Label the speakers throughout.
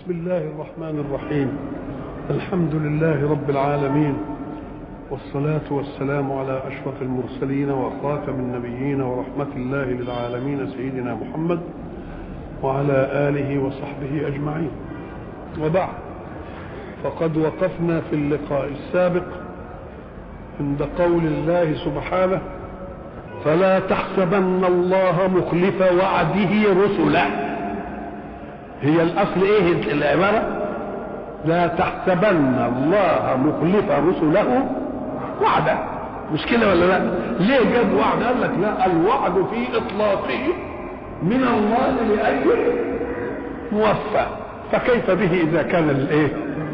Speaker 1: بسم الله الرحمن الرحيم الحمد لله رب العالمين والصلاة والسلام على أشرف المرسلين وخاتم النبيين ورحمة الله للعالمين سيدنا محمد وعلى آله وصحبه أجمعين وبعد فقد وقفنا في اللقاء السابق عند قول الله سبحانه فلا تحسبن الله مخلف وعده رسله هي الاصل ايه العباره لا تحسبن الله مخلف رسله وعده مش كده ولا لا ليه جاب وعد قال لك لا الوعد في اطلاقه من الله لاجل موفى فكيف به اذا كان الايه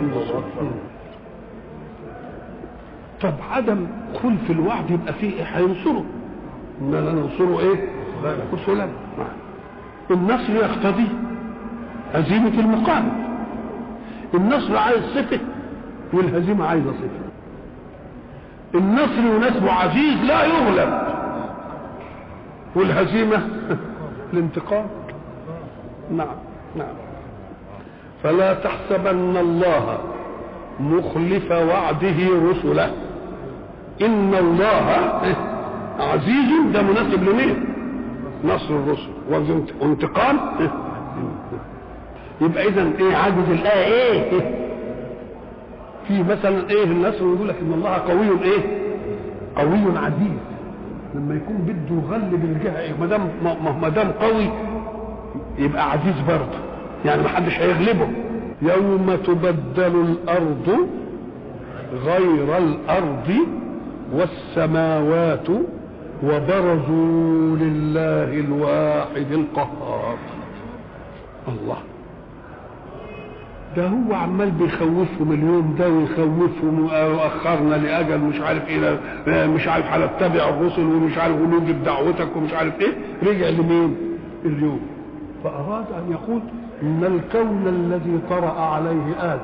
Speaker 1: طب عدم خلف الوعد يبقى فيه ايه هينصره اننا ننصره ايه رسلا النصر يقتضي هزيمة المقابل النصر عايز صفة والهزيمة عايزة صفة النصر يناسب عزيز لا يغلب والهزيمة الانتقام نعم نعم فلا تحسبن الله مخلف وعده رسله ان الله عزيز ده مناسب لمين نصر الرسل وانتقام يبقى اذا ايه عجز الايه ايه في مثلا ايه النصر يقول لك ان الله قوي ايه قوي عزيز لما يكون بده يغلب الجهه ايه ما دام ما دام قوي يبقى عزيز برضه يعني ما حدش هيغلبه يوم تبدل الارض غير الارض والسماوات وبرزوا لله الواحد القهار الله ده هو عمال بيخوفهم اليوم ده ويخوفهم واخرنا لاجل مش عارف ايه مش عارف هنتبع الرسل ومش عارف ونوجد دعوتك ومش عارف ايه رجع لمين اليوم فاراد ان يقول ان الكون الذي طرا عليه ادم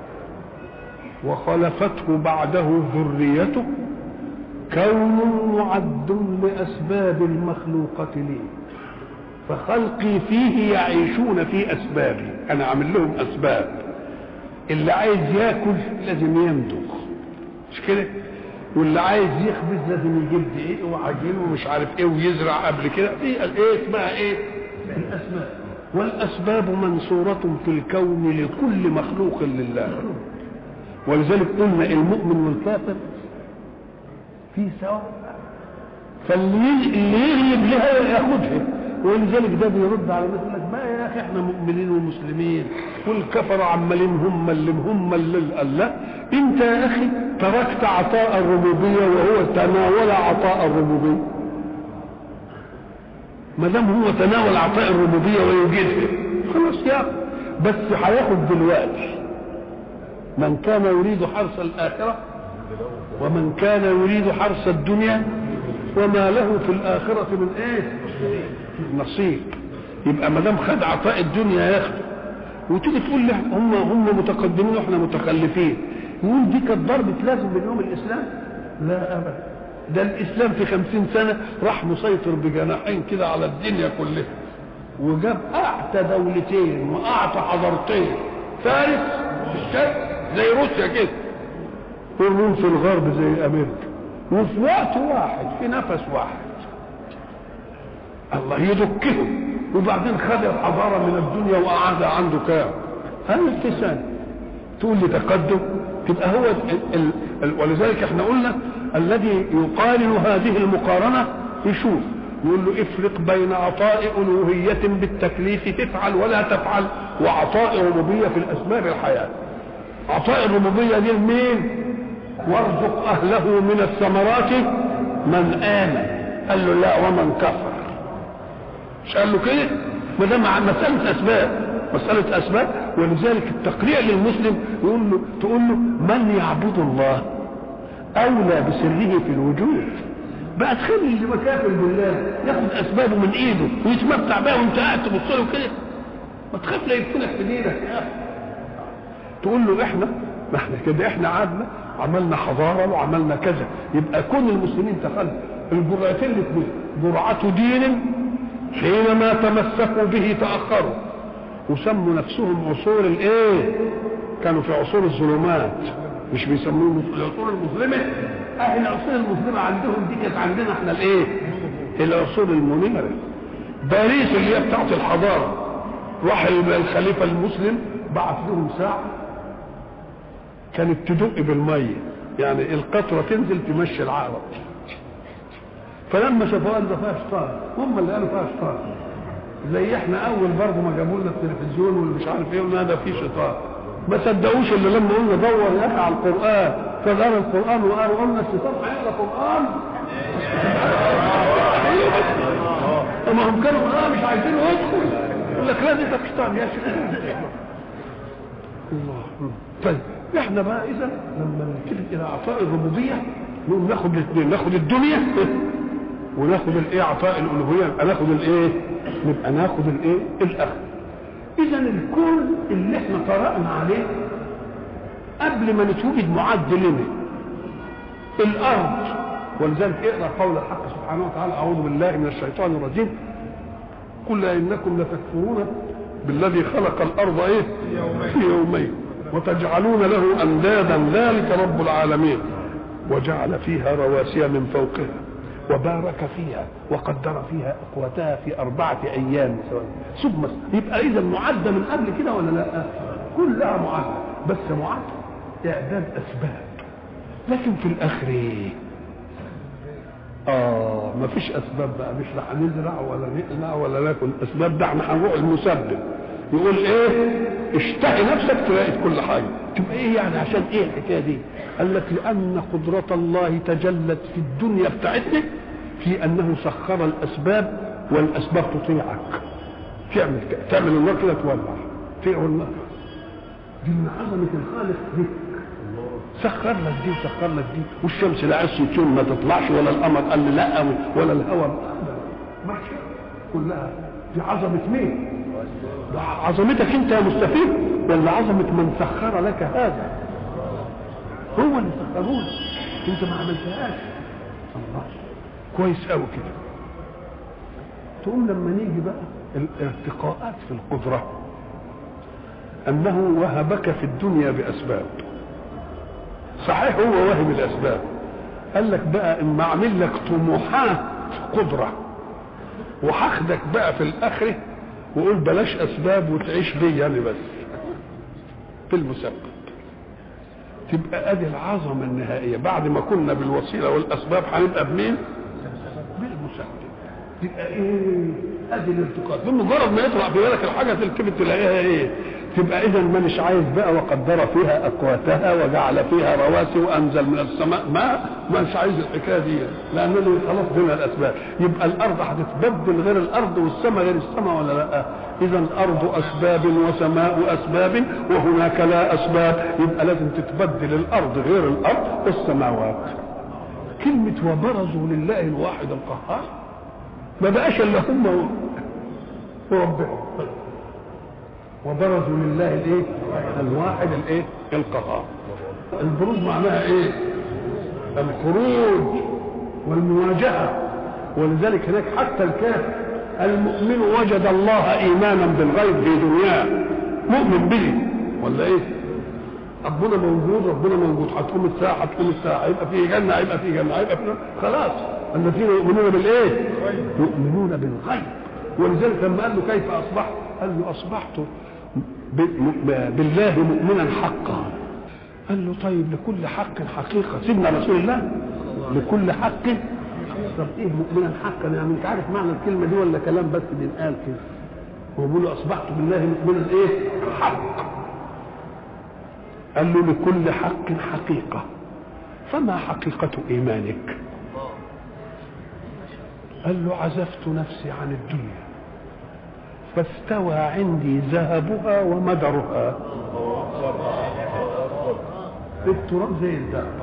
Speaker 1: وخلفته بعده ذريته كون معد لاسباب المخلوقه لي فخلقي فيه يعيشون في اسبابي انا عامل لهم اسباب اللي عايز ياكل لازم يمضغ مش كده واللي عايز يخبز لازم يجيب ايه وعجين ومش عارف ايه ويزرع قبل كده دي ايه اسمها ايه الاسباب والاسباب منصوره في الكون لكل مخلوق لله ولذلك قلنا المؤمن والكافر في سواء فاللي اللي يغلب لها ياخدها ولذلك ده بيرد على الناس يقول لك بقى يا اخي احنا مؤمنين ومسلمين والكفر عمالين هم اللي هم اللي قال لا انت يا اخي تركت عطاء الربوبيه وهو تناول عطاء الربوبيه ما دام هو تناول عطاء الربوبيه ويوجدها خلاص يا بس هياخد دلوقتي من كان يريد حرث الاخره ومن كان يريد حرث الدنيا وما له في الآخرة من إيه؟ نصيب يبقى ما دام خد عطاء الدنيا ياخده وتيجي تقول لي هم هم متقدمين واحنا متخلفين يقول دي كانت ضربة لازم بينهم الإسلام؟ لا أبدا ده الإسلام في خمسين سنة راح مسيطر بجناحين كده على الدنيا كلها وجاب أعتى دولتين وأعتى حضارتين فارس في الشرق زي روسيا كده والروم في الغرب زي أمريكا وفي وقت واحد في نفس واحد الله يدكهم وبعدين خد الحضاره من الدنيا وقعد عنده كام؟ ألف سنة تقول لي تقدم تبقى هو ال ال ال ولذلك احنا قلنا الذي يقارن هذه المقارنة يشوف يقول له افرق بين عطاء ألوهية بالتكليف تفعل ولا تفعل وعطاء ربوبية في الأسباب الحياة عطاء الربوبية دي لمين؟ وارزق اهله من الثمرات من امن قال له لا ومن كفر مش قال له كده ما دام مساله اسباب مساله اسباب ولذلك التقريع للمسلم يقول له تقول له من يعبد الله اولى بسره في الوجود بقى تخلي اللي مكافر بالله ياخد اسبابه من ايده ويتمتع بها وانت قاعد تبص له كده ما تخاف لا يفتنك في دينك يا اخي تقول له احنا ما احنا كده احنا قعدنا عملنا حضارة وعملنا كذا يبقى كل المسلمين تخلف الجرعتين الاثنين جرعة دين حينما تمسكوا به تأخروا وسموا نفسهم عصور الايه كانوا في عصور الظلمات مش بيسموهم العصور المظلمه اهل العصور المظلمه عندهم دي كانت عندنا احنا الايه العصور المنيره باريس اللي هي بتاعت الحضاره راح الخليفه المسلم بعت لهم ساعه كانت تدق بالميه يعني القطره تنزل تمشي العقرب فلما شافوها قالوا ده فيها شيطان هم اللي قالوا فيها شيطان زي احنا اول برضه ما جابوا لنا التلفزيون واللي مش عارف ايه قلنا ده فيه شيطان ما صدقوش الا لما قلنا دور يا اخي على القران فقرا القران وقالوا قلنا الشيطان هيقرا قران اما هم كانوا اه مش عايزينه يدخل يقول لك لا ده شيطان يا شيخ الله طيب احنا بقى اذا لما نلتفت الى اعطاء الربوبيه نقوم ناخد الاثنين ناخد الدنيا وناخد الايه عطاء الالوهيه نبقى ناخد الايه نبقى ناخد الايه الاخر اذا الكون اللي احنا طرقنا عليه قبل ما نتوجد معد لنا الارض ولذلك اقرا قول الحق سبحانه وتعالى اعوذ بالله من الشيطان الرجيم قل انكم لتكفرون بالذي خلق الارض ايه في يومين وتجعلون له اندادا ذلك رب العالمين وجعل فيها رواسي من فوقها وبارك فيها وقدر فيها اقواتها في اربعه ايام ثم يبقى اذا معده من قبل كده ولا لا؟ كلها معده بس معده اعداد اسباب لكن في الاخر ايه؟ اه ما فيش اسباب بقى مش لا هنزرع ولا نقلع ولا ناكل اسباب ده احنا هنروح المسبب يقول ايه اشتهي نفسك تلاقي كل حاجه تبقى ايه يعني عشان ايه الحكايه دي قال لك لان قدره الله تجلت في الدنيا بتاعتنا في انه سخر الاسباب والاسباب تطيعك تعمل تعمل النار كده تولع تطيع النار دي من عظمه الخالق دي سخر لك دي وسخر لك دي والشمس لا عز تشوم ما تطلعش ولا القمر قال لي لا ولا الهواء ماشي كلها دي عظمه مين؟ عظمتك انت يا مستفيد ولا عظمه من سخر لك هذا هو اللي سخره لك انت ما عملتهاش الله كويس قوي كده تقوم لما نيجي بقى الارتقاءات في القدره انه وهبك في الدنيا باسباب صحيح هو واهب الاسباب قال لك بقى اما اعمل لك طموحات قدره وهاخدك بقى في الاخره وقول بلاش اسباب وتعيش بي يعني بس في المسبب تبقى ادي العظمه النهائيه بعد ما كنا بالوسيله والاسباب هنبقى بمين؟ بالمسبب تبقى ايه؟ ادي الارتقاء بمجرد ما يطلع في بالك الحاجه تلتفت تلاقيها ايه؟ تبقى اذا مانيش عايز بقى وقدر فيها اقواتها وجعل فيها رواسي وانزل من السماء ماء مانيش عايز الحكايه دي لانني خلاص بين الاسباب يبقى الارض هتتبدل غير الارض والسماء غير السماء ولا لا؟ اذا الارض اسباب وسماء اسباب وهناك لا اسباب يبقى لازم تتبدل الارض غير الارض والسماوات كلمة وبرزوا لله الواحد القهار ما بقاش الا هم وربهم وبرزوا لله الايه الواحد الايه القهار البروز معناها ايه الخروج والمواجهه ولذلك هناك حتى الكافر المؤمن وجد الله ايمانا بالغيب في دنياه مؤمن به ولا ايه ربنا موجود ربنا موجود هتقوم الساعه هتقوم الساعه هيبقى في جنه هيبقى في جنه هيبقى في خلاص الذين يؤمنون بالايه يؤمنون بالغيب ولذلك لما قال له كيف اصبحت قال له اصبحت بالله مؤمنا حقا قال له طيب لكل حق حقيقه سيدنا رسول الله لكل حق طب ايه مؤمنا حقا يعني انت عارف معنى الكلمه دي ولا كلام بس بينقال كده هو بيقول له اصبحت بالله مؤمنا ايه حق قال له لكل حق حقيقه فما حقيقه ايمانك قال له عزفت نفسي عن الدنيا فاستوى عندي ذهبها ومدرها التراب زي الذهب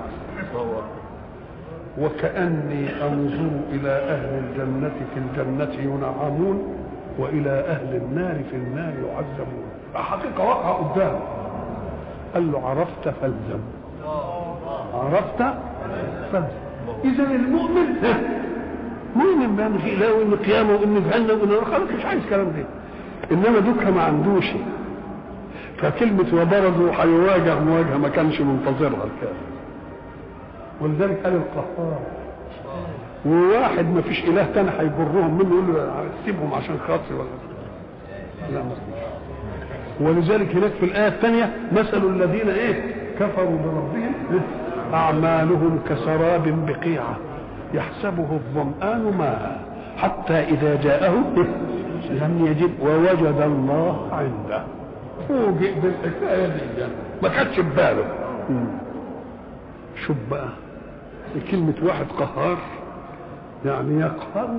Speaker 1: وكأني أنظر إلى أهل الجنة في الجنة ينعمون وإلى أهل النار في النار يعذبون حقيقة واقعة قدامه قال له عرفت فالزم عرفت فالزم إذا المؤمن مؤمن بأن في إله وإن قيامه وإن جهنم وإن خلاص مش عايز كلام ده انما دوكا ما عندوش فكلمة وبرزوا هيواجه مواجهة ما كانش منتظرها الكافر ولذلك قال القهار وواحد ما فيش اله تاني هيجرهم منه يقول له سيبهم عشان خاطري ولا لا ما ولذلك هناك في الآية الثانية مثل الذين إيه كفروا بربهم أعمالهم كسراب بقيعة يحسبه الظمآن ماء حتى إذا جاءه لم يجد ووجد الله عنده فوجئ بالحكاية دي ما كانتش في باله شوف بقى كلمة واحد قهار يعني يقهر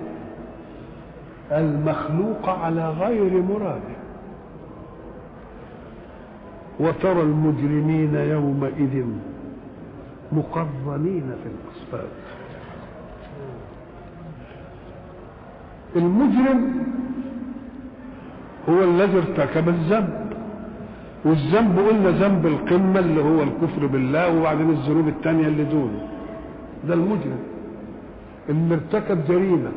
Speaker 1: المخلوق على غير مراده وترى المجرمين يومئذ مقرنين في الاصفاد المجرم هو الذي ارتكب الذنب والذنب قلنا ذنب القمة اللي هو الكفر بالله وبعدين الذنوب الثانية اللي دونه ده المجرم اللي ارتكب جريمة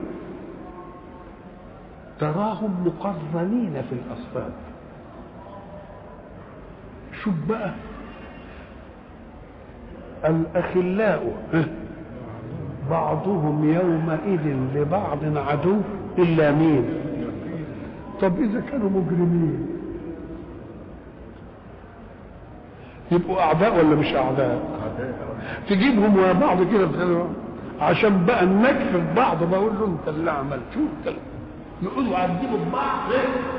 Speaker 1: تراهم مقرنين في الأصفاد شوف بقى الأخلاء بعضهم يومئذ لبعض عدو إلا مين طب إذا كانوا مجرمين يبقوا أعداء ولا مش أعداء تجيبهم ويا بعض كده عشان بقى نكفي بعض بقول له انت اللي عملت شو انت يقولوا عذبوا بعض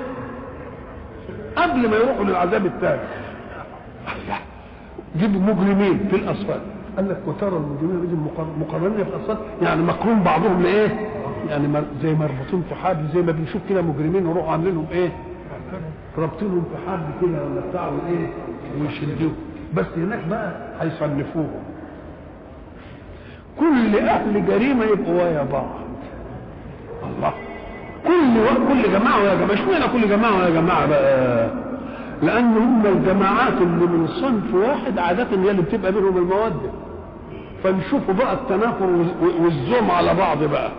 Speaker 1: قبل ما يروحوا للعذاب الثاني جيبوا مجرمين في الاصفاد قال لك وترى المجرمين مقرنين في الاصفاد يعني مقرون بعضهم لايه؟ يعني زي مربوطين في حبل زي ما بنشوف كده مجرمين يروحوا عاملينهم ايه؟ رابطينهم في حبل كده ولا بتاع وايه؟ ويشدوه بس هناك بقى هيصنفوهم كل اهل جريمه يبقوا ويا بعض الله كل كل جماعه ويا جماعه اشمعنى كل جماعه ويا جماعه بقى لان هم الجماعات اللي من صنف واحد عاده هي اللي بتبقى بينهم الموده فنشوفوا بقى التنافر والزوم على بعض بقى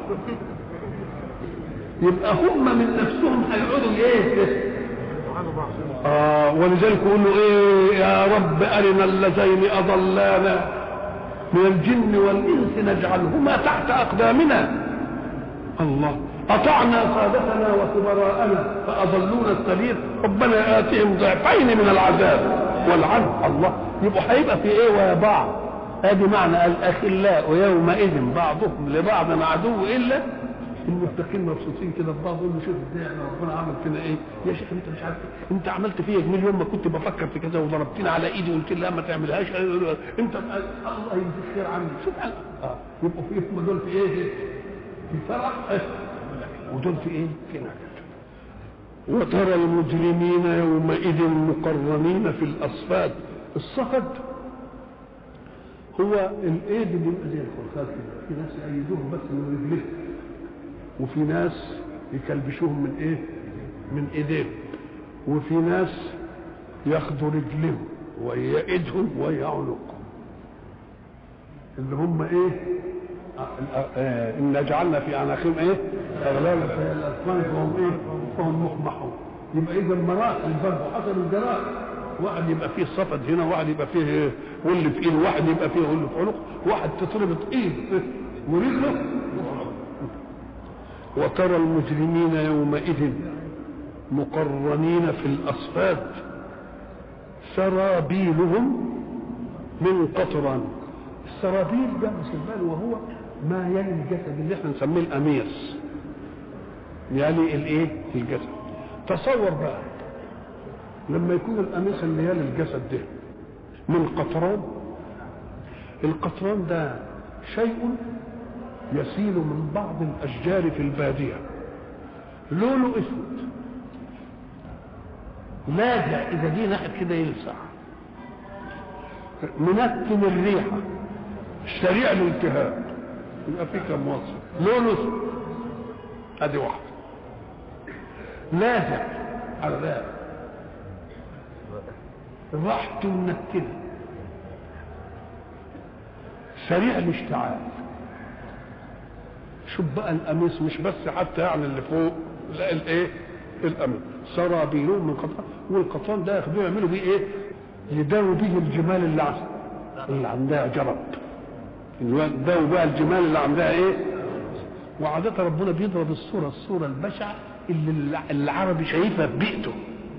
Speaker 1: يبقى هم من نفسهم هيقعدوا ايه آه ولذلك يقولوا ايه يا رب ارنا اللذين اضلانا من الجن والانس نجعلهما تحت اقدامنا الله اطعنا سادتنا وكبراءنا فاضلونا السبيل ربنا اتهم ضعفين من العذاب والعن الله يبقى هيبقى في ايه ويا بعض ادي معنى الاخلاء يومئذ بعضهم لبعض عدو الا المتقين مبسوطين كده في بعض يقول له شوف ازاي احنا ربنا عمل فينا ايه يا شيخ انت مش عارف انت عملت فيا جميل يوم ما كنت بفكر في كذا وضربتني على ايدي وقلت لي لا ما تعملهاش انت الله يجزيك خير عني سبحان الله يبقوا في هم دول في ايه في فرح ودول في ايه في نكد وترى المجرمين يومئذ مقرنين في الاصفاد الصفد هو الايد اللي يبقى زي الخرخات كده في ناس يأيدوهم بس من رجلهم وفي ناس يكلبشوهم من ايه من ايديهم وفي ناس ياخدوا رجلهم ويا ايدهم ويا عنقهم اللي هم ايه ان جعلنا في اعناقهم ايه اغلالا في الاطفال فهم ايه فهم مقمحون يبقى اذا مراحل برضه حصل الجرائم واحد يبقى فيه صفد هنا واحد يبقى فيه غل في ايده واحد يبقى فيه غل في عنق واحد تتربط ايد ورجله وترى المجرمين يومئذ مقرنين في الاصفاد سرابيلهم من قطران السرابيل ده مسمى وهو ما يلي الجسد اللي احنا نسميه الاميس يلي الايه الجسد تصور بقى لما يكون القميص اللي يلي الجسد ده من قطران القطران ده شيء يسيل من بعض الاشجار في الباديه لونه اسود لاجع اذا جه ناحيه كده يلسع منتن الريحه سريع الالتهاب يبقى في كم وصف لونه اسود ادي واحده لاجع على ذلك راحته منكده سريع الاشتعال شوف بقى القميص مش بس حتى يعني اللي فوق لا الايه القميص سرابيلهم من قطران والقطران ده ياخدوه يعملوا بيه ايه؟ يداووا به الجمال اللي عس- اللي عندها جرب يداووا بها الجمال اللي عندها ايه؟ وعادة ربنا بيضرب الصورة الصورة البشعة اللي الع- العربي شايفها في بيئته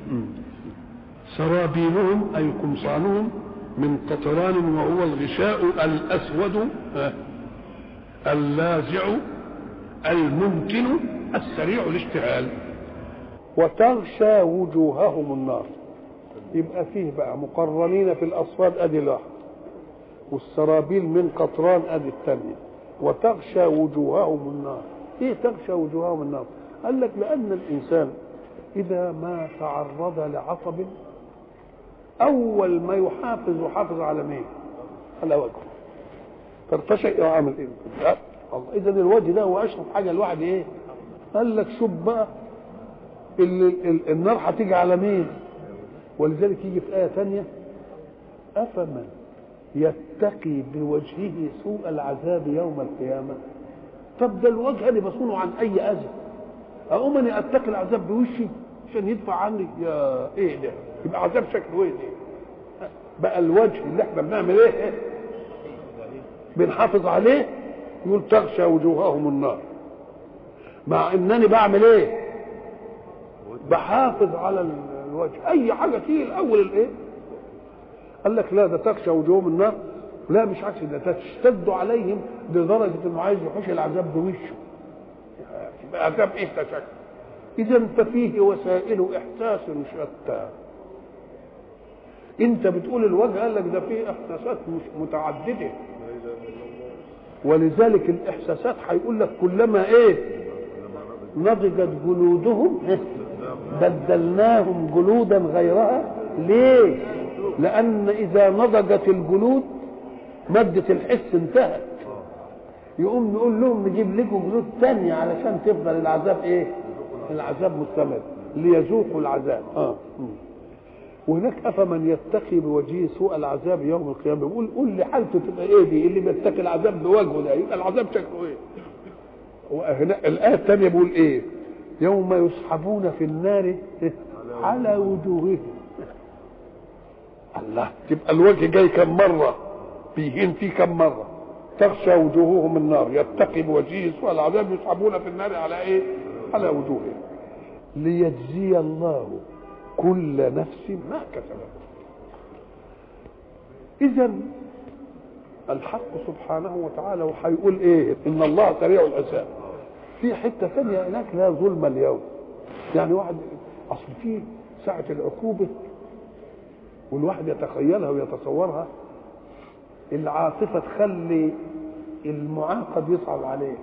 Speaker 1: سرابيلهم أي قمصانهم من قطران وهو الغشاء الأسود آه، اللاذع الممكن السريع الاشتعال وتغشى وجوههم النار يبقى فيه بقى مقرنين في الأصفاد أدي الواحد والسرابيل من قطران أدي الثانية وتغشى وجوههم النار ايه تغشى وجوههم النار قال لك لأن الإنسان إذا ما تعرض لعصب أول ما يحافظ يحافظ على مين؟ على وجهه ترتشئ وعامل ايه؟ لا، الله اذا الوجه ده هو اشرف حاجه الواحد ايه؟ قال لك شوف بقى ال- ال- النار هتيجي على مين؟ ولذلك يجي في ايه ثانيه افمن يتقي بوجهه سوء العذاب يوم القيامه طب ده الوجه اللي بصونه عن اي اذى اقوم اني اتقي العذاب بوشي عشان يدفع عني يا ايه ده؟ يبقى عذاب شكله ايه ده؟ بقى الوجه اللي احنا بنعمل ايه؟ بنحافظ عليه يقول تغشى وجوههم النار مع انني بعمل ايه بحافظ على الوجه اي حاجه تيجي الاول الايه قال لك لا ده تغشى وجوههم النار لا مش عكس ده تشتد عليهم لدرجه انه عايز يحوش العذاب بوشه يبقى عذاب ايه تشكل اذا ففيه وسائل احساس شتى انت بتقول الوجه قال لك ده فيه احساسات مش متعدده ولذلك الاحساسات هيقول لك كلما ايه نضجت جلودهم إيه؟ بدلناهم جلودا غيرها ليه لان اذا نضجت الجلود مادة الحس انتهت يقوم نقول لهم نجيب لكم جلود تانية علشان تفضل العذاب ايه العذاب مستمر ليذوقوا العذاب اه م. وهناك افمن يتقي بوجهه سوء العذاب يوم القيامه بيقول قول لي حالته تبقى ايه دي اللي بيتقي العذاب بوجهه ده يبقى العذاب شكله ايه وهنا الايه الثانيه بيقول ايه يوم يسحبون في النار على وجوههم الله تبقى الوجه جاي كم مره بيهين فيه كم مره تغشى وجوههم النار يتقي بوجهه سوء العذاب يسحبون في النار على ايه على وجوههم ليجزي الله كل نفس ما كسبت اذا الحق سبحانه وتعالى وهيقول ايه ان الله سريع الحساب في حته ثانيه هناك لا ظلم اليوم يعني واحد اصل في ساعه العقوبه والواحد يتخيلها ويتصورها العاطفه تخلي المعاقب يصعب عليك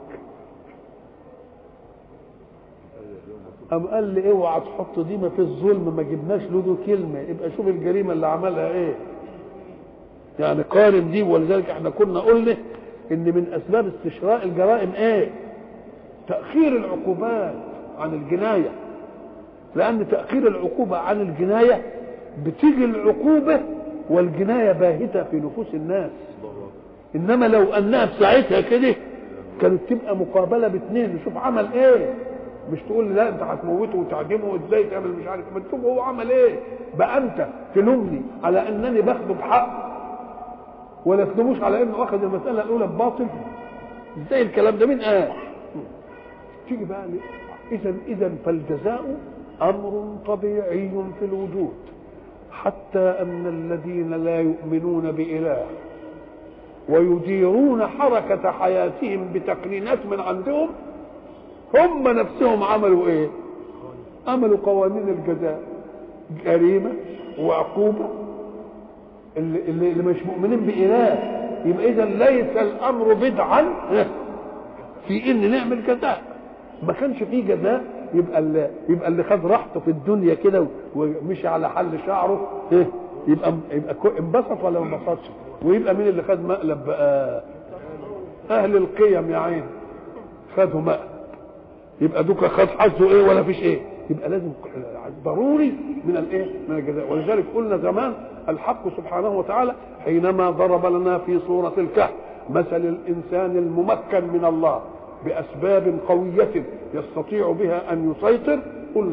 Speaker 1: قام قال لي اوعى تحط دي ما في الظلم ما جبناش له دي كلمه يبقى شوف الجريمه اللي عملها ايه يعني قارن دي ولذلك احنا كنا قلنا ان من اسباب استشراء الجرائم ايه تاخير العقوبات عن الجنايه لان تاخير العقوبه عن الجنايه بتيجي العقوبه والجنايه باهته في نفوس الناس انما لو انها في ساعتها كده كانت تبقى مقابله باثنين نشوف عمل ايه مش تقول لي لا انت هتموته وتعدمه وازاي تعمل مش عارف ما تشوف هو عمل ايه بقى انت تلومني على انني باخده بحق ولا تلوموش على انه اخذ المساله الاولى بباطل ازاي الكلام ده مين قال تيجي بقى اذا اذا فالجزاء امر طبيعي في الوجود حتى ان الذين لا يؤمنون باله ويديرون حركه حياتهم بتقنينات من عندهم هم نفسهم عملوا ايه عملوا قوانين الجزاء جريمه وعقوبه اللي, اللي اللي مش مؤمنين بإله يبقى إذا ليس الأمر بدعا في إن نعمل جزاء ما كانش فيه جزاء يبقى اللي يبقى اللي خد راحته في الدنيا كده ومشي على حل شعره إيه؟ يبقى يبقى انبسط ولا ما انبسطش ويبقى مين اللي خد مقلب بقى اهل القيم يا عين خدوا مقلب يبقى دوكا خد حظه ايه ولا فيش ايه يبقى لازم ضروري من الايه من الجزاء ولذلك قلنا زمان الحق سبحانه وتعالى حينما ضرب لنا في سورة الكهف مثل الإنسان الممكن من الله بأسباب قوية يستطيع بها أن يسيطر قلنا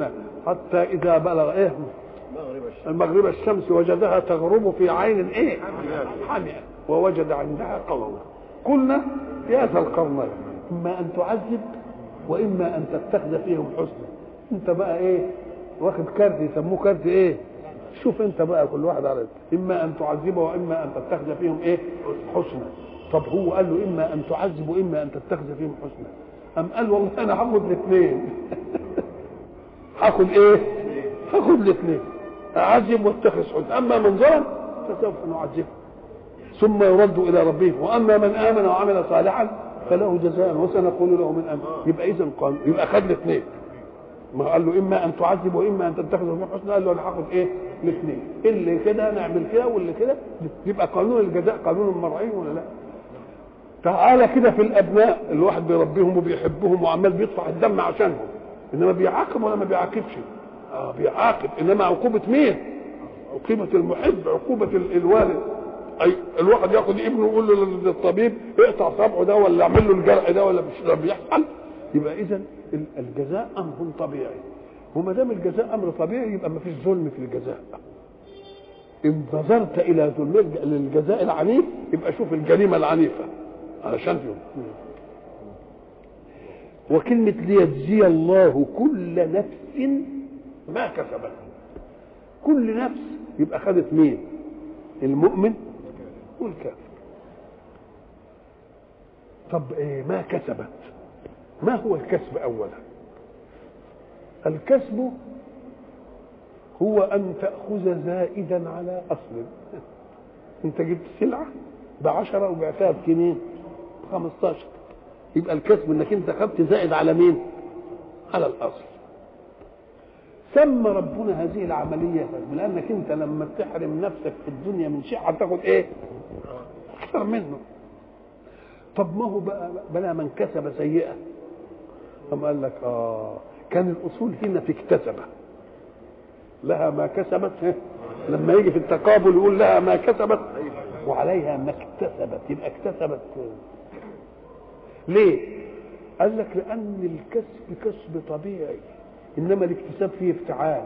Speaker 1: حتى اذا بلغ ايه المغرب الشمس وجدها تغرب في عين ايه حامئة ووجد عندها قوما قلنا يا ذا القرنين اما ان تعذب واما ان تتخذ فيهم حسنا انت بقى ايه واخد كارت يسموه كارت ايه شوف انت بقى كل واحد على اما ان تعذبه واما ان تتخذ فيهم ايه حسنا طب هو قال له اما ان تعذب واما ان تتخذ فيهم حسنا ام قال والله انا هاخد الاثنين هاخد ايه هاخد الاثنين اعذب واتخذ حسنا اما من ظلم فسوف نعذبه ثم يرد الى ربه واما من امن وعمل صالحا فله جزاء وسنقول له من امن يبقى اذا قال يبقى خد الاثنين ما قال له اما ان تعذب واما ان تتخذ من حسنى قال له انا هاخد ايه الاثنين اللي كده نعمل كده واللي كده يبقى قانون الجزاء قانون مرعي ولا لا تعالى كده في الابناء الواحد بيربيهم وبيحبهم وعمال بيدفع الدم عشانهم انما بيعاقب ولا ما بيعاقبش اه بيعاقب انما عقوبه مين عقوبه المحب عقوبه الوالد اي الواحد ياخد ابنه ويقول له للطبيب اقطع صبعه ده ولا اعمل له الجرح ده ولا مش بيحصل يبقى اذا الجزاء امر طبيعي وما دام الجزاء امر طبيعي يبقى ما فيش ظلم في الجزاء ان نظرت الى ظلم للجزاء العنيف يبقى شوف الجريمه العنيفه علشان فيهم وكلمة ليجزي الله كل نفس ما كسبت كل نفس يبقى خدت مين المؤمن والكافر طب ايه ما كسبت ما هو الكسب اولا الكسب هو ان تاخذ زائدا على اصل انت جبت سلعه بعشرة وبعتها بكمين بخمستاشر يبقى الكسب انك انت خدت زائد على مين على الاصل سمى ربنا هذه العملية لأنك أنت لما تحرم نفسك في الدنيا من شيء هتاخد إيه؟ أكثر منه. طب ما هو بقى بلا من كسب سيئة. أم قال لك آه كان الأصول هنا في اكتسبة. لها ما كسبت إيه؟ لما يجي في التقابل يقول لها ما كسبت وعليها ما اكتسبت يبقى اكتسبت ليه؟ قال لك لأن الكسب كسب طبيعي انما الاكتساب فيه افتعال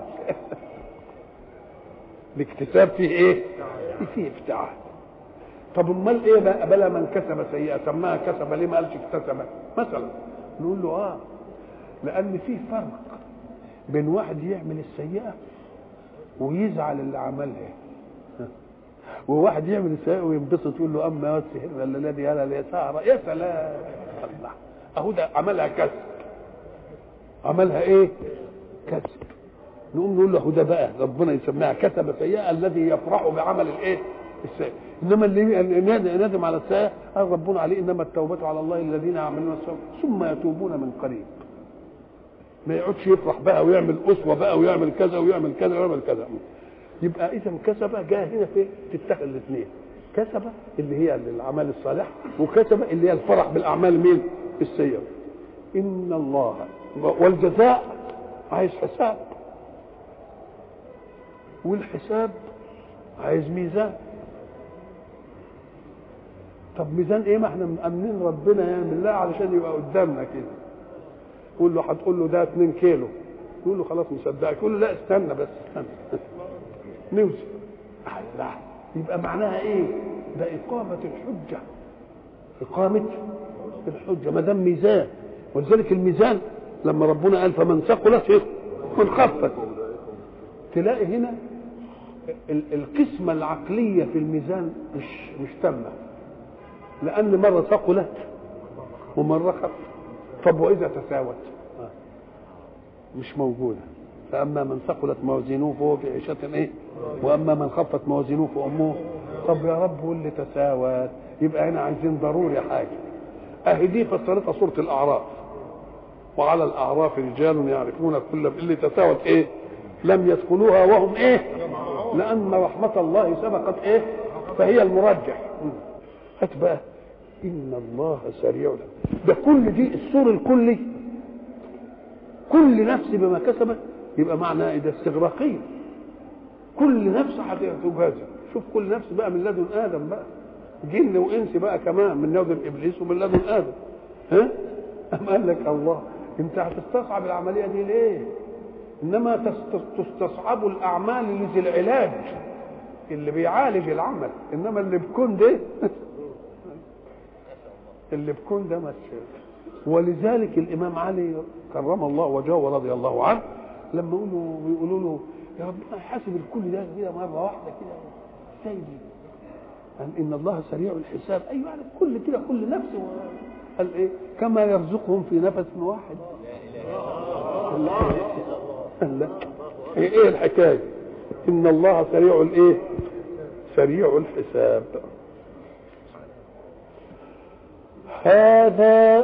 Speaker 1: الاكتساب فيه ايه فيه افتعال طب امال ايه بقى بلا من كسب سيئه سماها كسب ليه ما قالش اكتسب مثلا نقول له اه لان في فرق بين واحد يعمل السيئه ويزعل اللي عملها وواحد يعمل السيئه وينبسط يقول له اما السهر الذي يلا اليسار يا سلام الله اهو ده عملها كسب عملها ايه كسب نقوم نقول له ده بقى ربنا يسميها كسب سيئة الذي يفرح بعمل الايه السيئة انما اللي نادم على السيئة قال ربنا عليه انما التوبة على الله الذين يعملون السوء ثم يتوبون من قريب ما يقعدش يفرح بقى ويعمل اسوه بقى ويعمل كذا ويعمل كذا ويعمل كذا يبقى اذا كسب جاء هنا في تتخذ الاثنين كسب اللي هي الاعمال الصالحه وكسب اللي هي الفرح بالاعمال مين السيئه ان الله والجزاء عايز حساب والحساب عايز ميزان طب ميزان ايه ما احنا مأمنين ربنا يعمل لها علشان يبقى قدامنا كده قول له هتقول له ده 2 كيلو يقول له خلاص مصدقك يقول له لا استنى بس استنى نوزن الله يبقى معناها ايه ده إقامة الحجة إقامة الحجة ما دام ميزان ولذلك الميزان لما ربنا قال فمن ثقلت من خفت تلاقي هنا القسمة العقلية في الميزان مش مش تامة لأن مرة ثقلت ومرة خفت طب وإذا تساوت مش موجودة فأما من ثقلت موازينه فهو في عيشة إيه وأما من خفت موازينه فأمه طب يا رب واللي تساوت يبقى هنا عايزين ضروري حاجة أهي دي فسرتها سورة الأعراف وعلى الأعراف رجال يعرفون كل اللي تساوت إيه لم يدخلوها وهم إيه لأن رحمة الله سبقت إيه فهي المرجح هات بقى إن الله سريع ده كل دي السور الكلي كل نفس بما كسبت يبقى معنى ده استغراقية كل نفس هتجازى شوف كل نفس بقى من لدن آدم بقى جن وإنس بقى كمان من لدن إبليس ومن لدن آدم ها أم قال لك الله أنت هتستصعب العملية دي ليه؟ انما تست- تستصعب الاعمال لذي العلاج اللي بيعالج العمل انما اللي بكون ده اللي بكون ده مش ولذلك الامام علي كرم الله وجهه ورضي الله عنه لما يقولوا بيقولوا له يا ربنا حاسب الكل ده كده مره واحده كده ازاي دي؟ قال ان الله سريع الحساب ايوه يعني كل كده كل نفس و- قال ايه كما يرزقهم في نفس واحد قال لا قال لا ايه إيه الحكايه ان الله سريع الايه سريع الحساب هذا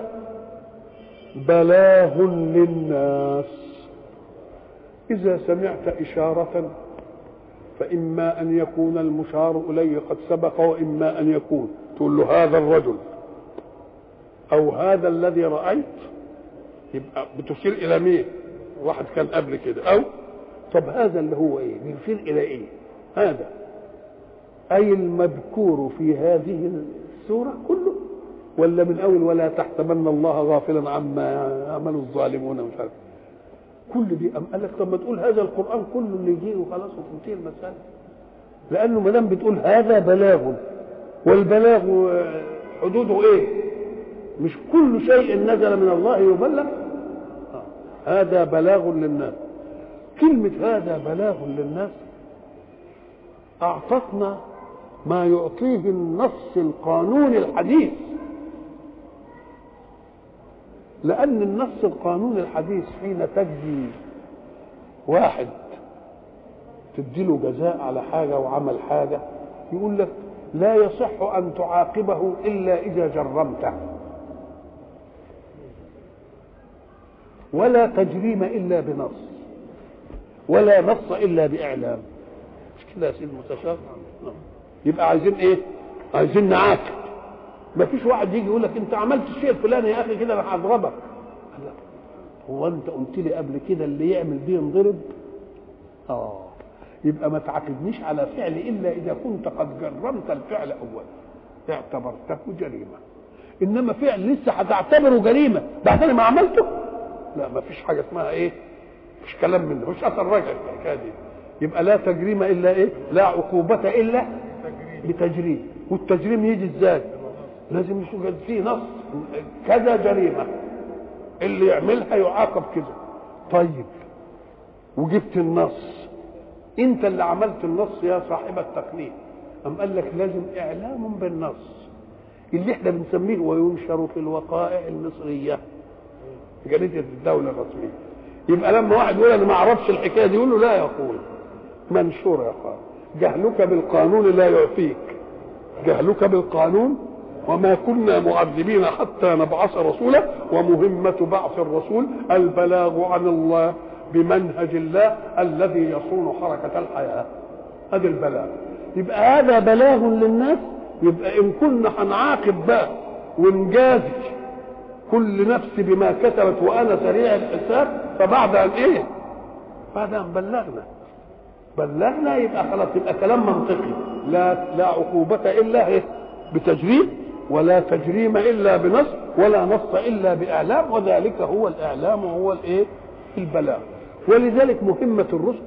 Speaker 1: بلاغ للناس إذا سمعت إشارة فإما أن يكون المشار إليه قد سبق وإما أن يكون تقول له هذا الرجل أو هذا الذي رأيت يبقى بتشير إلى مين؟ واحد كان قبل كده أو طب هذا اللي هو إيه؟ بيشير إلى إيه؟ هذا أي المذكور في هذه السورة كله ولا من أول ولا تحسبن الله غافلا عما يعمل الظالمون مش عارف كل دي أم قال لك طب ما تقول هذا القرآن كله اللي يجي وخلاص وتنتهي المسألة لأنه ما دام بتقول هذا بلاغ والبلاغ آه، حدوده إيه؟ مش كل شيء نزل من الله يبلغ آه. هذا بلاغ للناس كلمة هذا بلاغ للناس أعطتنا ما يعطيه النص القانوني الحديث لأن النص القانوني الحديث حين تجزي واحد تديله جزاء على حاجة وعمل حاجة يقول لك لا يصح أن تعاقبه إلا إذا جرمته ولا تجريم إلا بنص ولا نص إلا بإعلام مش كده يا سيدي المستشار يبقى عايزين إيه عايزين نعاقب ما فيش واحد يجي يقول لك انت عملت الشيء الفلاني يا اخي كده انا هضربك لا هو انت قلت لي قبل كده اللي يعمل دي ينضرب اه يبقى ما تعاقبنيش على فعل الا اذا كنت قد جرمت الفعل اولا اعتبرته جريمه انما فعل لسه هتعتبره جريمه بعد ما عملته لا ما فيش حاجه اسمها ايه مش كلام منه مش اثر رجع في الحكايه دي يبقى لا تجريم الا ايه لا عقوبه الا بتجريم والتجريم يجي ازاي لازم يوجد فيه نص كذا جريمه اللي يعملها يعاقب كده طيب وجبت النص انت اللي عملت النص يا صاحب التقليد أم قال لك لازم اعلام بالنص اللي احنا بنسميه وينشر في الوقائع المصريه جريده الدوله الرسميه يبقى لما واحد يقول انا ما اعرفش الحكايه دي يقول له لا يا اخوي منشور يا اخوي جهلك بالقانون لا يعفيك جهلك بالقانون وما كنا معذبين حتى نبعث رسولا ومهمة بعث الرسول البلاغ عن الله بمنهج الله الذي يصون حركة الحياة هذا البلاغ يبقى هذا بلاغ للناس يبقى إن كنا هنعاقب بقى ونجازي كل نفس بما كسبت وأنا سريع الحساب فبعد أن إيه؟ بعد أن بلغنا بلغنا يبقى خلاص يبقى كلام منطقي لا لا عقوبة إلا إيه؟ بتجريم ولا تجريم الا بنص ولا نص الا باعلام وذلك هو الاعلام وهو الايه البلاغ ولذلك مهمه الرسل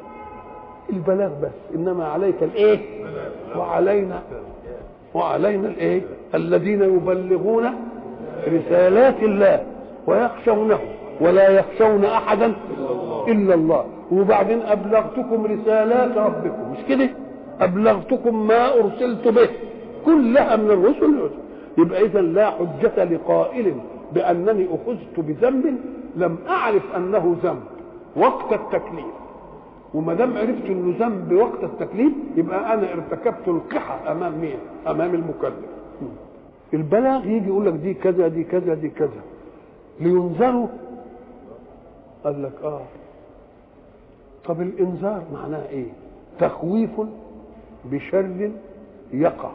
Speaker 1: البلاغ بس انما عليك الايه وعلينا وعلينا الايه الذين يبلغون رسالات الله ويخشونه ولا يخشون احدا الا الله وبعدين ابلغتكم رسالات ربكم مش كده ابلغتكم ما ارسلت به كلها من الرسل يبقى اذا لا حجة لقائل بانني اخذت بذنب لم اعرف انه ذنب وقت التكليف وما دام عرفت انه ذنب وقت التكليف يبقى انا ارتكبت القحة امام مين؟ امام المكلف. البلاغ يجي يقول لك دي كذا دي كذا دي كذا لينذروا قال لك اه طب الانذار معناه ايه؟ تخويف بشر يقع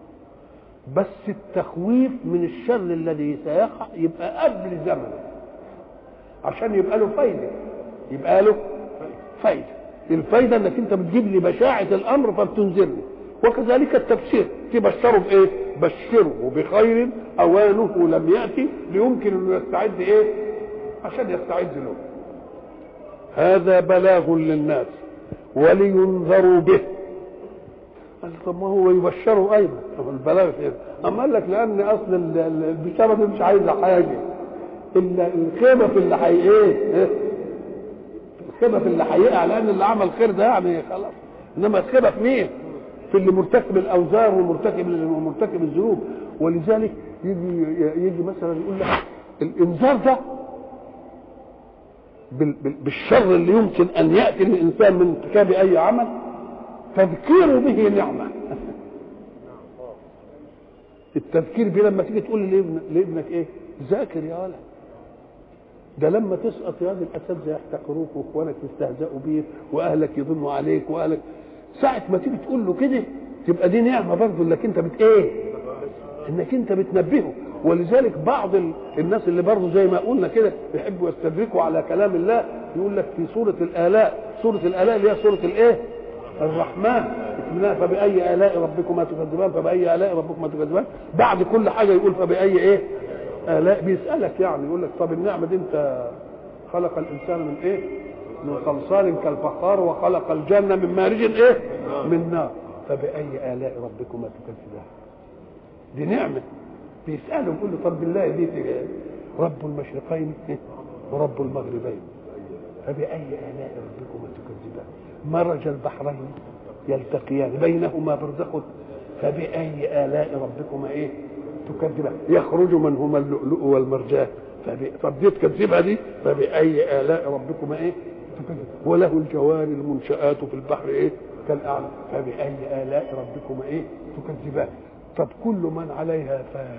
Speaker 1: بس التخويف من الشر الذي سيقع يبقى قبل زمنه عشان يبقى له فايده يبقى له فايده الفايده انك انت بتجيب لي بشاعه الامر فبتنذرني وكذلك التبشير تبشره بايه؟ بشره بخير اوانه لم ياتي ليمكن انه يستعد ايه؟ عشان يستعد له هذا بلاغ للناس ولينذروا به قال طب ما هو يبشروا ايضا طب البلاغ فين اما قال لك لان اصل ال- ال- البشاره دي مش عايزه حاجه الا الخيبه في اللي حي ايه الخيبه في اللي هيقع لان اللي عمل خير ده يعني خلاص انما الخيبه في مين؟ في اللي مرتكب الاوزار ومرتكب ومرتكب الذنوب ولذلك يجي يجي مثلا يقول لك الانذار ده بال- بال- بالشر اللي يمكن ان ياتي للانسان من ارتكاب اي عمل تذكير به نعمه التذكير به لما تيجي تقول لابن- لابنك ايه ذاكر يا ولد ده لما تسقط يا هذه الاساتذه يحتقروك واخوانك يستهزئوا بيك واهلك يضنوا عليك واهلك ساعه ما تيجي تقول له كده تبقى دي نعمه برضه انك انت بت ايه؟ انك انت بتنبهه ولذلك بعض ال- الناس اللي برضه زي ما قلنا كده يحبوا يستدركوا على كلام الله يقول لك في سوره الالاء سوره الالاء اللي هي سوره الايه؟ الرحمن بسم الله فبأي آلاء ربكما تكذبان فبأي آلاء ربكما تكذبان بعد كل حاجة يقول فبأي إيه آلاء بيسألك يعني يقول لك طب النعمة دي أنت خلق الإنسان من إيه من صلصال كالفخار وخلق الجنة من مارج إيه من نار فبأي آلاء ربكما تكذبان دي نعمة بيسأله يقول له طب بالله دي تجاه رب المشرقين ورب المغربين فبأي آلاء ربكما تكذبان مرج البحرين يلتقيان بينهما برزخ فبأي آلاء ربكما إيه تكذبان يخرج منهما اللؤلؤ والمرجان فب... طب دي تكذبها دي فبأي آلاء ربكما إيه تكذب وله الجوار المنشآت في البحر إيه كالأعلى فبأي آلاء ربكما إيه تكذبان طب كل من عليها فان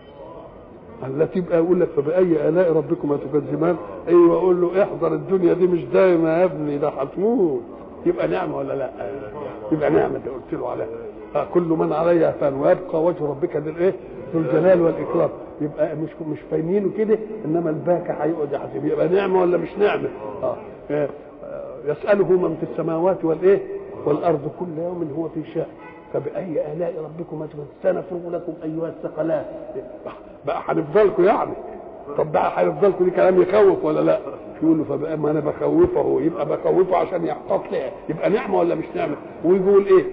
Speaker 1: التي يبقى يقول لك فبأي آلاء ربكما تكذبان ايوه اقول له احضر الدنيا دي مش دايما يا ابني ده هتموت يبقى نعمه ولا لا؟ يبقى نعمه ده قلت له عليها آه، كل من عليها فان ويبقى وجه ربك ذو الايه؟ ذو الجلال والاكرام يبقى مش مش فاهمينه كده انما الباكى هيقعد يحاسب يبقى نعمه ولا مش نعمه؟ اه آه، يسأله من في السماوات والايه؟ والارض كل يوم هو في شأن فبأي آلاء ربكما تكذبان سنفرغ لكم أيها الثقلان بقى هنفضلكم يعني طب بقى هنفضلكم دي كلام يخوف ولا لا؟ يقول له فبقى ما انا بخوفه يبقى بخوفه عشان يحتاط لي يبقى نعمه ولا مش نعمه؟ ويقول ايه؟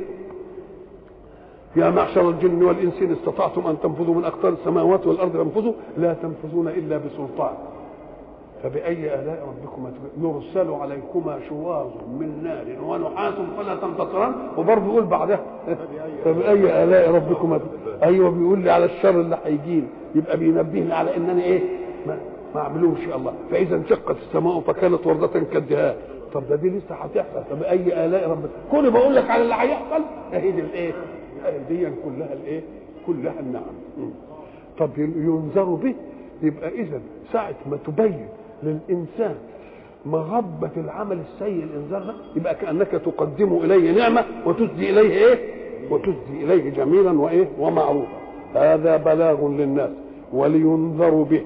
Speaker 1: يا معشر الجن والانس ان استطعتم ان تنفذوا من اقطار السماوات والارض فانفذوا لا تنفذون الا بسلطان فبأي آلاء ربكما تكذبان؟ يرسل عليكما شواظ من نار ونحاس فلا تنتصران وبرضه يقول بعدها فبأي آلاء ربكما تكذبان؟ أيوه بيقول لي على الشر اللي هيجيني يبقى بينبهني على إنني إيه ما, ما أعملوش يا الله فإذا انشقت السماء فكانت وردة كالدهان طب ده دي لسه هتحصل فبأي آلاء ربك كل بقول لك على اللي هيحصل أهي دي الإيه دي كلها الإيه كلها النعم م. طب ينذر به يبقى إذا ساعة ما تبين للإنسان مغبة العمل السيء الإنذار ده يبقى كأنك تقدم إليه نعمة وتسدي إليه إيه؟ وتسدي إليه جميلا وإيه؟ ومعروفا هذا بلاغ للناس ولينذروا به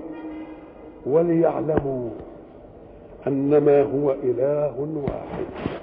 Speaker 1: وليعلموا أنما هو إله واحد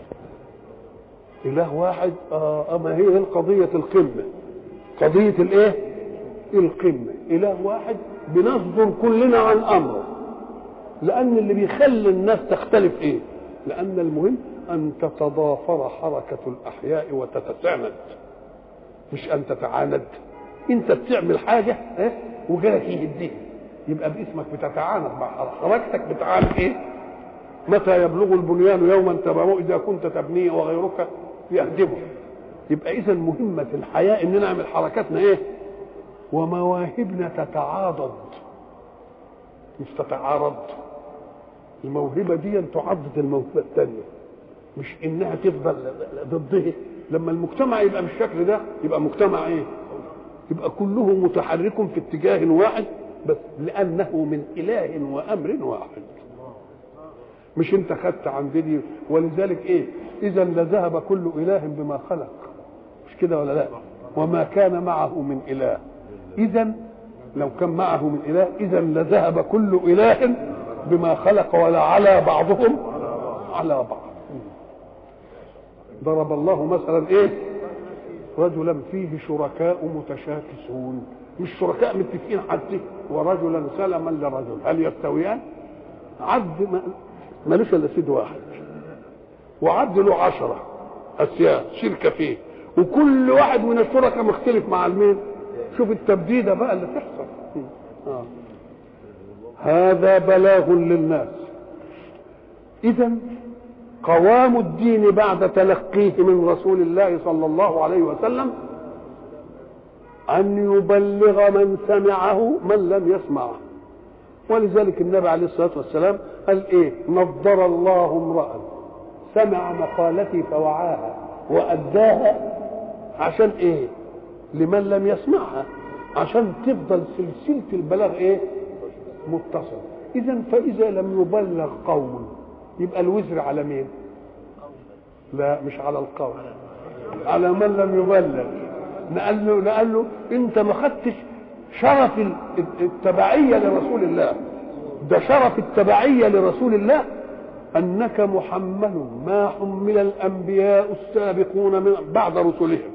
Speaker 1: إله واحد آه أما هي القضية القمة قضية الإيه؟ القمة إله واحد بنصدر كلنا عن أمره لأن اللي بيخلي الناس تختلف إيه؟ لأن المهم أن تتضافر حركة الأحياء وتتساند مش أن تتعاند أنت بتعمل حاجة إيه؟ وغيرك يهديها يبقى باسمك بتتعاند مع حركتك بتعاند إيه؟ متى يبلغ البنيان يوما تبعه إذا كنت تبنيه وغيرك يهدمه يبقى إذا مهمة الحياة إن نعمل حركاتنا إيه؟ ومواهبنا تتعاضد مش تتعارض الموهبة دي تعضد الموهبة الثانية مش إنها تفضل ضده لما المجتمع يبقى بالشكل ده يبقى مجتمع إيه؟ يبقى كله متحرك في اتجاه واحد بس لأنه من إله وأمر واحد مش انت خدت عن دي ولذلك ايه اذا لذهب كل اله بما خلق مش كده ولا لا وما كان معه من اله اذا لو كان معه من اله اذا لذهب كل اله بما خلق ولا على بعضهم على بعض ضرب الله مثلا ايه رجلا فيه شركاء متشاكسون مش شركاء متفقين حتى ورجلا سلما لرجل هل يستويان عبد ما ملوش الا سيد واحد وعد له عشرة أسياد شركة فيه وكل واحد من الشركاء مختلف مع المين شوف التبديدة بقى اللي تحصل آه. هذا بلاغ للناس إذا قوام الدين بعد تلقيه من رسول الله صلى الله عليه وسلم أن يبلغ من سمعه من لم يسمعه ولذلك النبي عليه الصلاة والسلام قال إيه نضر الله امرأ سمع مقالتي فوعاها وأداها عشان إيه لمن لم يسمعها عشان تفضل سلسلة البلاغ إيه متصل إذا فإذا لم يبلغ قوم يبقى الوزر على مين لا مش على القوم على من لم يبلغ نقال له نقال له انت ما خدتش شرف التبعيه لرسول الله ده شرف التبعيه لرسول الله انك محمل ما حمل الانبياء السابقون من بعد رسلهم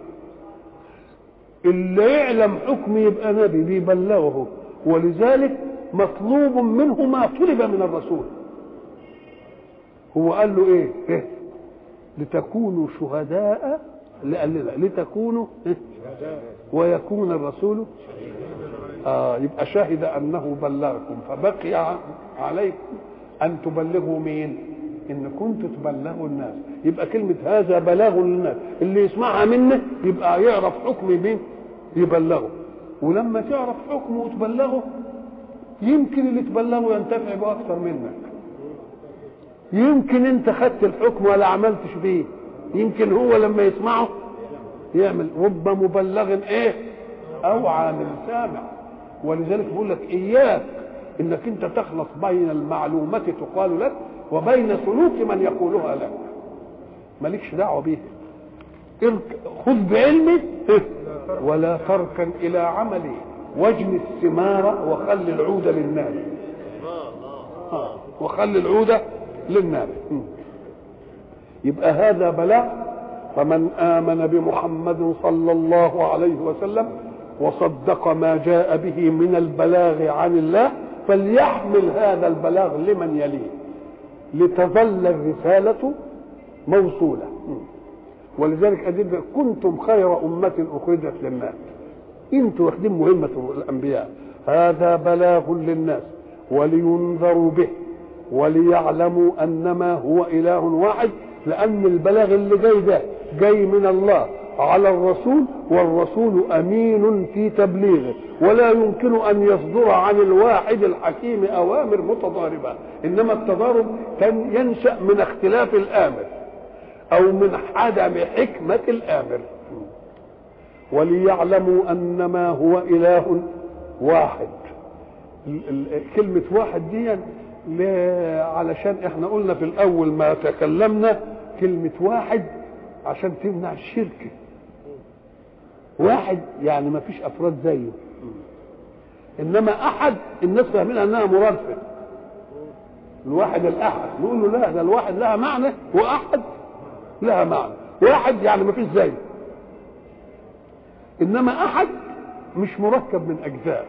Speaker 1: اللي يعلم حكم يبقى نبي بيبلغه ولذلك مطلوب منه ما طلب من الرسول هو قال له ايه, إيه؟ لتكونوا شهداء لتكونوا إيه؟ ويكون الرسول آه يبقى شهد انه بلغكم فبقي عليكم ان تبلغوا مين ان كنتوا تبلغوا الناس يبقى كلمه هذا بلاغ للناس اللي يسمعها منه يبقى يعرف حكم مين يبلغه ولما تعرف حكمه وتبلغه يمكن اللي تبلغه ينتفع به اكثر منك يمكن انت خدت الحكم ولا عملتش بيه يمكن هو لما يسمعه يعمل رب مبلغ ايه او عامل سامع ولذلك بقول لك اياك انك انت تخلط بين المعلومة تقال لك وبين سلوك من يقولها لك مالكش دعوة بيه خذ بعلمي ولا تركن الى عملي واجن الثمار وخل العود للناس وخل العود للناس يبقى هذا بلاغ فمن آمن بمحمد صلى الله عليه وسلم وصدق ما جاء به من البلاغ عن الله فليحمل هذا البلاغ لمن يليه لتظل الرسالة موصولة ولذلك أجد كنتم خير أمة أخرجت للناس انتوا واخدين مهمة الأنبياء هذا بلاغ للناس ولينذروا به وليعلموا أنما هو إله واحد لأن البلاغ اللي جاي ده جاي من الله على الرسول والرسول أمين في تبليغه ولا يمكن أن يصدر عن الواحد الحكيم أوامر متضاربة إنما التضارب ينشأ من اختلاف الآمر أو من عدم حكمة الآمر وليعلموا أنما هو إله واحد كلمة واحد دي علشان احنا قلنا في الأول ما تكلمنا كلمة واحد عشان تمنع الشرك واحد يعني ما فيش أفراد زيه إنما أحد الناس فاهمين أنها مرادفة الواحد الأحد نقول له لا ده الواحد لها معنى وأحد لها معنى واحد يعني ما فيش زيه انما احد مش مركب من اجزاء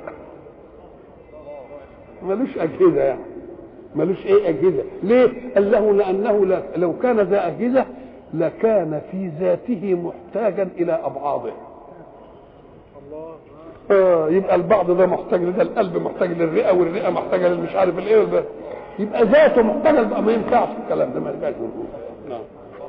Speaker 1: ملوش اجهزه يعني ملوش ايه اجهزه ليه قال له لانه لو كان ذا اجهزه لكان في ذاته محتاجا الى ابعاضه آه يبقى البعض ده محتاج لده القلب محتاج للرئه والرئه محتاجه للمش عارف الايه والبقى. يبقى ذاته محتاجه بقى ما ينفعش الكلام ده ما ينفعش نعم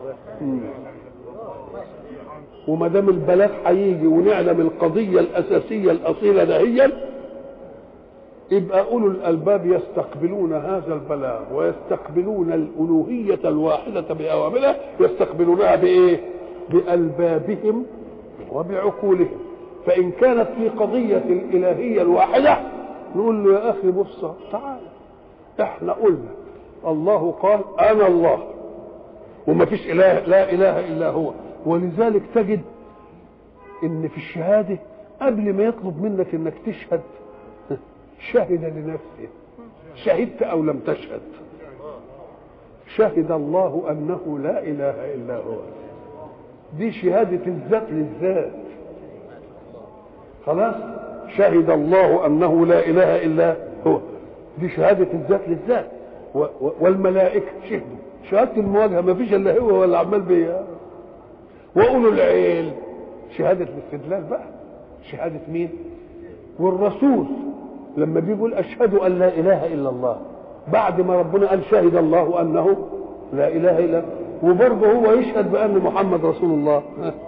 Speaker 1: وما دام البلاغ هيجي ونعلم القضيه الاساسيه الاصيله دهيا يبقى اولو الالباب يستقبلون هذا البلاغ ويستقبلون الالوهيه الواحده باوامرها يستقبلونها بايه؟ بالبابهم وبعقولهم فان كانت في قضيه الالهيه الواحده نقول له يا اخي بص تعال احنا قلنا الله قال انا الله وما فيش اله لا اله الا هو ولذلك تجد ان في الشهاده قبل ما يطلب منك انك تشهد شهد لنفسه شهدت او لم تشهد شهد الله انه لا اله الا هو دي شهاده الذات للذات خلاص شهد الله انه لا اله الا هو دي شهاده الذات للذات والملائكه شهدوا شهاده المواجهه ما فيش الا هو ولا عمال بيها واولو العيل شهاده الاستدلال بقى شهاده مين والرسول لما بيقول اشهد ان لا اله الا الله بعد ما ربنا قال شهد الله انه لا اله الا وبرضه هو يشهد بان محمد رسول الله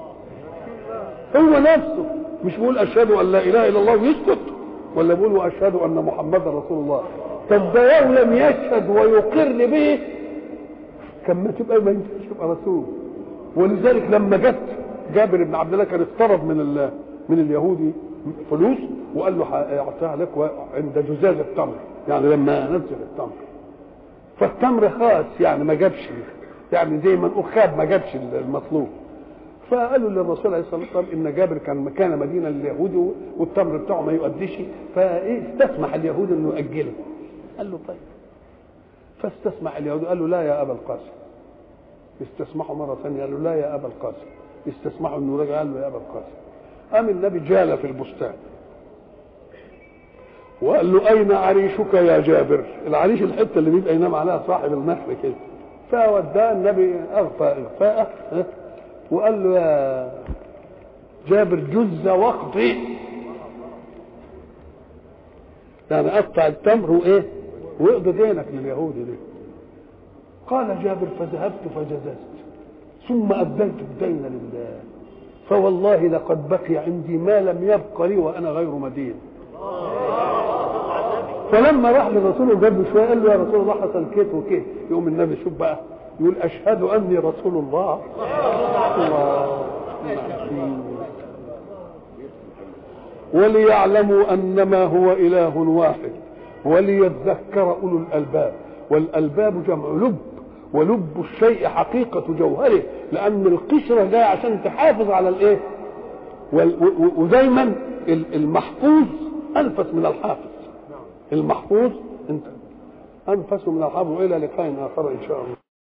Speaker 1: هو نفسه مش بيقول اشهد ان لا اله الا الله ويسكت ولا بيقول واشهد ان محمدا رسول الله طب ده لو لم يشهد ويقر به كان ما تبقى ما ينفعش يبقى رسول ولذلك لما جت جابر بن عبد الله كان اقترض من ال من اليهودي فلوس وقال له اعطيها لك عند جزاز التمر يعني لما نزل التمر فالتمر خاص يعني ما جابش يعني زي ما نقول خاب ما جابش المطلوب فقالوا للرسول عليه الصلاه والسلام ان جابر كان مكان مدينه لليهود والتمر بتاعه ما يؤديش فاستسمح اليهود انه ياجله قال له طيب فاستسمح اليهود قال له لا يا ابا القاسم استسمحوا مره ثانيه قال له لا يا ابا القاسم استسمحوا انه رجع قال له يا ابا القاسم قام النبي جال في البستان وقال له اين عريشك يا جابر العريش الحته اللي بيبقى ينام عليها صاحب النخل كده فوداه النبي اغفى اغفاءه وقال له يا جابر جز وقتي يعني قطع التمر وايه واقضي دينك لليهودي دي قال جابر فذهبت فجززت ثم اديت الدين لله فوالله لقد بقي عندي ما لم يبق لي وانا غير مدين فلما راح للرسول وجاب له شويه قال له يا رسول الله حصل كيت وكيت يقوم النبي شوف بقى يقول اشهد اني رسول الله الله وليعلموا انما هو اله واحد وليذكر اولو الالباب والالباب جمع لب ولب الشيء حقيقة جوهره لأن القشرة جاية عشان تحافظ على الإيه؟ ودايما المحفوظ أنفس من الحافظ المحفوظ انت أنفس من الحافظ وإلى لقاء آخر إن شاء الله